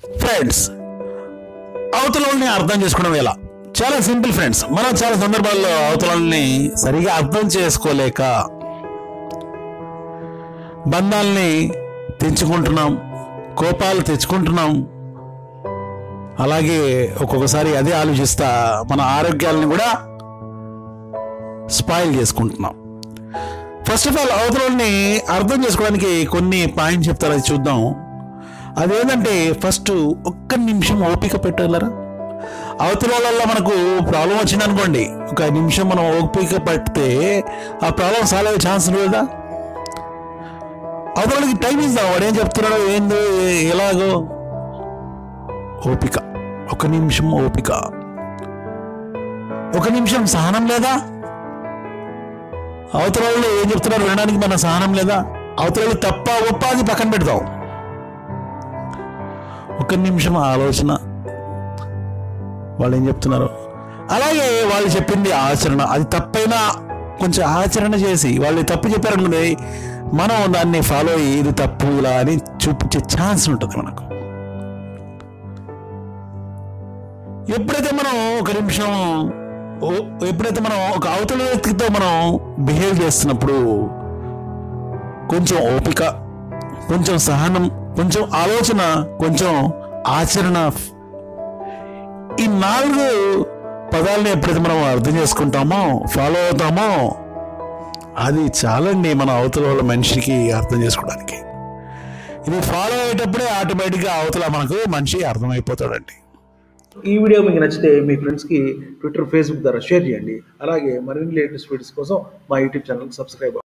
friends అవతలని అర్థం చేసుకోవడం ఎలా చాలా సింపుల్ ఫ్రెండ్స్ మనం చాలా సందర్భాల్లో అవతలని సరిగా అర్థం చేసుకోలేక బంధాల్ని తెంచుకుంటున్నాం కోపాలు తెచ్చుకుంటున్నాం అలాగే ఒక్కొక్కసారి అదే ఆలోచిస్తా మన ఆరోగ్యాలని కూడా స్పాయిల్ చేసుకుంటున్నాం ఫస్ట్ ఆఫ్ ఆల్ అవతలని అర్థం చేసుకోవడానికి కొన్ని పాయింట్స్ చెప్తారు అది చూద్దాం అదేంటంటే ఫస్ట్ ఒక్క నిమిషం ఓపిక పెట్టగలరా అవతల వల్ల మనకు ప్రాబ్లం వచ్చింది అనుకోండి ఒక నిమిషం మనం ఓపిక పడితే ఆ ప్రాబ్లం సాల్వ్ అయ్యే ఛాన్స్ ఉంది కదా అవతలకి టైం ఇద్దాం వాడు ఏం చెప్తున్నాడో ఏందో ఏ- ఎలాగో ఓపిక ఒక నిమిషం ఓపిక ఒక నిమిషం సహనం లేదా అవతల వాళ్ళు ఏం చెప్తున్నారు వినడానికి మన సహనం లేదా అవతల వాళ్ళు తప్ప ఒప్ప అది పక్కన పెడతాం ఒక నిమిషం ఆలోచన వాళ్ళు ఏం చెప్తున్నారు అలాగే వాళ్ళు చెప్పింది ఆచరణ అది తప్పైనా కొంచెం ఆచరణ చేసి వాళ్ళు తప్పు చెప్పారనుకోండి మనం దాన్ని ఫాలో అయ్యి ఇది తప్పు ఇలా అని చూపించే ఛాన్స్ ఉంటుంది మనకు ఎప్పుడైతే మనం ఒక నిమిషం ఓ- ఎప్పుడైతే మనం ఒక అవతల వ్యక్తితో మనం బిహేవ్ చేస్తున్నప్పుడు కొంచెం ఓపిక కొంచెం సహనం కొంచెం ఆలోచన కొంచెం ఆచరణ ఈ నాలుగు పదాలని ఎప్పుడైతే మనం అర్థం చేసుకుంటామో ఫాలో అవుతామో అది చాలండి మన అవతల వాళ్ళ మనిషికి అర్థం చేసుకోవడానికి ఇది ఫాలో అయ్యేటప్పుడే ఆటోమేటిక్గా అవతల మనకు మనిషి అర్థమైపోతాడండి ఈ వీడియో మీకు నచ్చితే మీ ఫ్రెండ్స్కి ట్విట్టర్ ఫేస్బుక్ ద్వారా షేర్ చేయండి అలాగే మరిన్ని లేటెస్ట్ వీడియోస్ కోసం మా యూట్యూబ్ ఛానల్ సబ్స్క్రైబ్